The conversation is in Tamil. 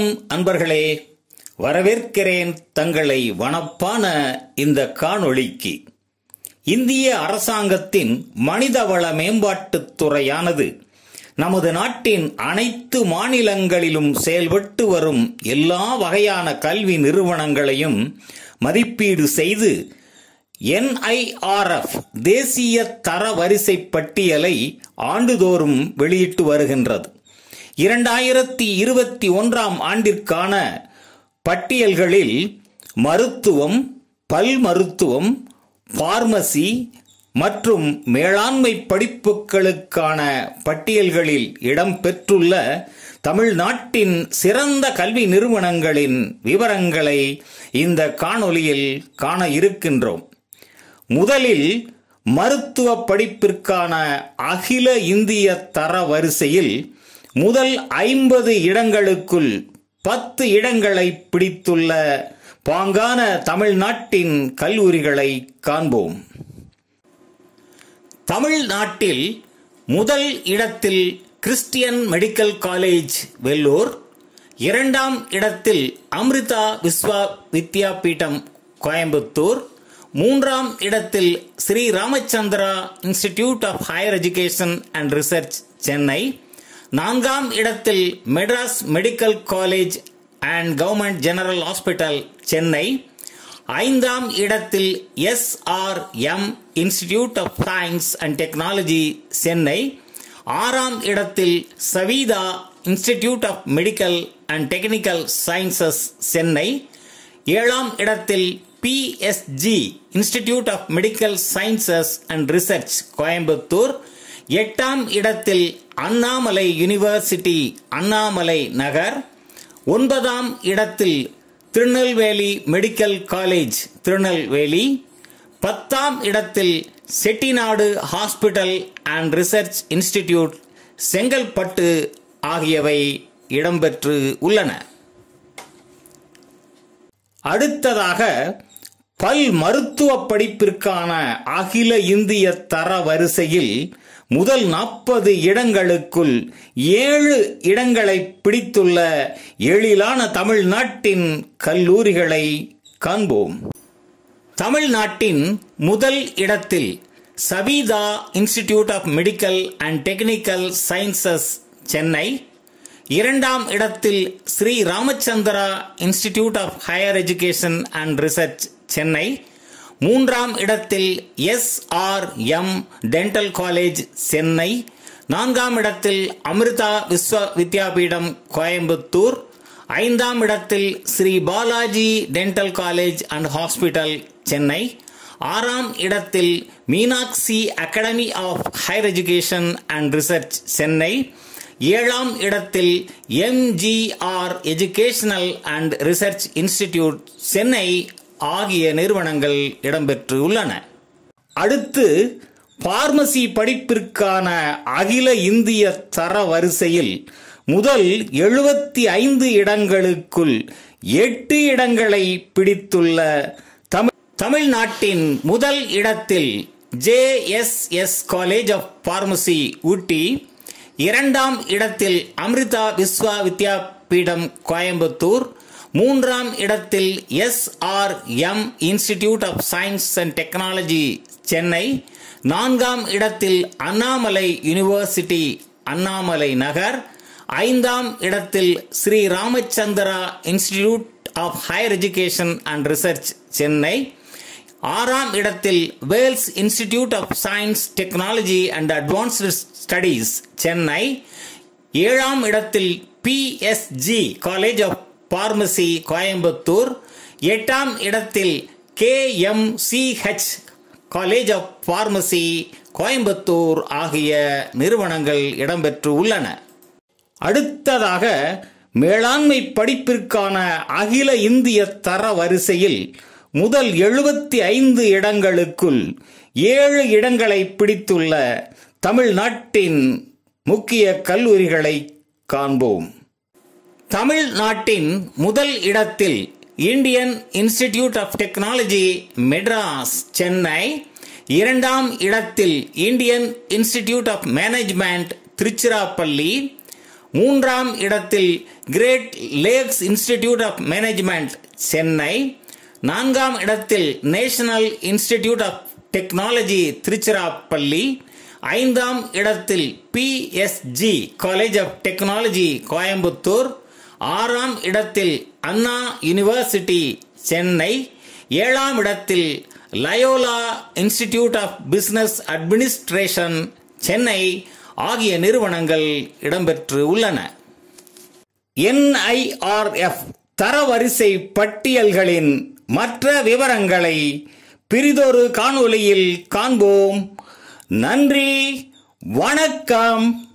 வணக்கம் அன்பர்களே வரவேற்கிறேன் தங்களை வனப்பான இந்த காணொளிக்கு இந்திய அரசாங்கத்தின் மனிதவள மேம்பாட்டுத் துறையானது நமது நாட்டின் அனைத்து மாநிலங்களிலும் செயல்பட்டு வரும் எல்லா வகையான கல்வி நிறுவனங்களையும் மதிப்பீடு செய்து என்ஐஆர்எஃப் தேசிய தரவரிசை பட்டியலை ஆண்டுதோறும் வெளியிட்டு வருகின்றது இரண்டாயிரத்தி இருபத்தி ஒன்றாம் ஆண்டிற்கான பட்டியல்களில் மருத்துவம் பல் மருத்துவம் பார்மசி மற்றும் மேலாண்மை படிப்புகளுக்கான பட்டியல்களில் இடம்பெற்றுள்ள தமிழ்நாட்டின் சிறந்த கல்வி நிறுவனங்களின் விவரங்களை இந்த காணொளியில் காண இருக்கின்றோம் முதலில் மருத்துவ படிப்பிற்கான அகில இந்திய தர வரிசையில் முதல் ஐம்பது இடங்களுக்குள் பத்து இடங்களை பிடித்துள்ள பாங்கான தமிழ்நாட்டின் கல்லூரிகளை காண்போம் தமிழ்நாட்டில் முதல் இடத்தில் கிறிஸ்டியன் மெடிக்கல் காலேஜ் வெல்லூர் இரண்டாம் இடத்தில் அமிர்தா விஸ்வா வித்யாபீடம் கோயம்புத்தூர் மூன்றாம் இடத்தில் Sri Ramachandra institute of higher education and research Chennai நான்காம் இடத்தில் Madras medical college and government general hospital Chennai ஐந்தாம் இடத்தில் SRM institute of science and technology Chennai ஆறாம் இடத்தில் Saveetha institute of medical and technical sciences Chennai ஏழாம் இடத்தில் PSG institute of medical sciences and research Coimbatore எட்டாம் இடத்தில் அண்ணாமலை யூனிவர்சிட்டி அண்ணாமலை நகர் ஒன்பதாம் இடத்தில் திருநெல்வேலி மெடிக்கல் காலேஜ் திருநெல்வேலி பத்தாம் இடத்தில் Chettinad hospital and research institute Chengalpattu ஆகியவை இடம்பெற்று உள்ளன அடுத்ததாக பல் மருத்துவ படிப்பிற்கான அகில இந்திய தர வரிசையில் முதல் நாற்பது இடங்களுக்குள் ஏழு இடங்களை பிடித்துள்ள எழிலான தமிழ்நாட்டின் கல்லூரிகளை காண்போம் தமிழ்நாட்டின் முதல் இடத்தில் Saveetha institute of medical and technical sciences Chennai இரண்டாம் இடத்தில் Sri Ramachandra institute of higher education and research Chennai மூன்றாம் இடத்தில் S R M dental college Chennai நான்காம் இடத்தில் அமிர்தா விஸ்வ வித்யாபீடம் கோயம்புத்தூர் ஐந்தாம் இடத்தில் Sri Balaji dental college and hospital Chennai ஆறாம் இடத்தில் Meenakshi academy of higher education and research Chennai ஏழாம் இடத்தில் MGR educational and research institute Chennai ஆகிய நிறுவனங்கள் இடம்பெற்று உள்ளன அடுத்து பார்மசி படிப்பிற்கான அகில இந்திய தர வரிசையில் முதல் எழுபத்தி ஐந்து இடங்களுக்குள் எட்டு இடங்களை பிடித்துள்ள தமிழ் தமிழ்நாட்டின் முதல் இடத்தில் JSS college of pharmacy Ooty இரண்டாம் இடத்தில் அமிர்தா விஸ்வா வித்யாபீடம் கோயம்புத்தூர் மூன்றாம் இடத்தில் S R M institute of science and technology Chennai நான்காம் இடத்தில் அண்ணாமலை யூனிவர்சிட்டி அண்ணாமலை நகர் ஐந்தாம் இடத்தில் Sri Ramachandra institute of higher education and research Chennai ஆறாம் இடத்தில் Vels institute of science technology and advanced studies Chennai ஏழாம் இடத்தில் PSG college of pharmacy Coimbatore எட்டாம் இடத்தில் KMCH college of pharmacy Coimbatore ஆகிய நிறுவனங்கள் இடம்பெற்று உள்ளன அடுத்ததாக மேலாண்மை படிப்பிற்கான அகில இந்திய தர வரிசையில் முதல் எழுபத்தி ஐந்து இடங்களுக்குள் ஏழு இடங்களை பிடித்துள்ள தமிழ்நாட்டின் முக்கிய கல்லூரிகளை காண்போம் தமிழ்நாட்டின் முதல் இடத்தில் Indian institute of technology Madras Chennai இரண்டாம் இடத்தில் Indian institute of management Tiruchirappalli மூன்றாம் இடத்தில் great lakes institute of management Chennai நான்காம் இடத்தில் national institute of technology Tiruchirappalli ஐந்தாம் இடத்தில் PSG college of technology Coimbatore ஆறாம் இடத்தில் அண்ணா யூனிவர்சிட்டி சென்னை ஏழாம் இடத்தில் Loyola institute of business administration Chennai ஆகிய நிறுவனங்கள் இடம்பெற்று உள்ளன என்ஐஆர்எஃப் தரவரிசை பட்டியல்களின் மற்ற விவரங்களை பிரிதொரு காணொளியில் காண்போம் நன்றி வணக்கம்